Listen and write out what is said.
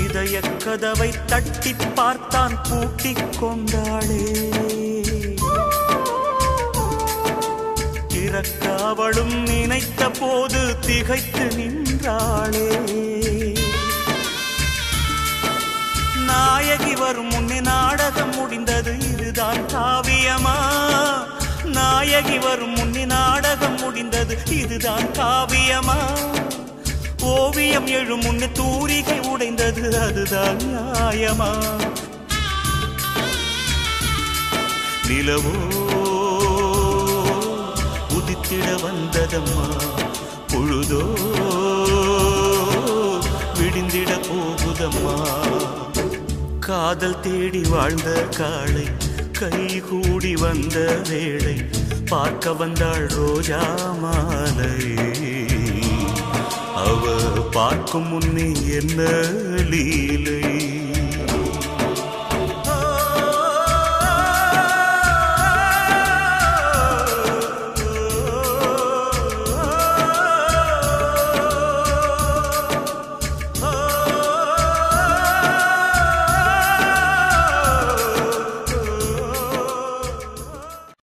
இதய கதவை தட்டி பார்த்தான் பூட்டிக் கொண்டாளே திறக்க அவளும் நினைத்த போது திகைத்து நின்றாளே நாயகி வரும் முன்னே நாடகம் முடிந்தது இதுதான் காவியமா நாயகி வரும் முன்னே நாடகம் முடிந்தது இதுதான் காவியமா ஓவியம் எழும் முன்னே தூரிகை உடைந்தது அதுதான் நியாயமா நிலவோ உதித்திட வந்ததம்மா பொழுதோ விடிந்திட போகுதம்மா காதல் தேடி வாழ்ந்த காளை கைகூடி வந்த வேளை பார்க்க வந்தாள் ரோஜா மாலை அவ பார்க்கும் முன்னே என்ன லீலை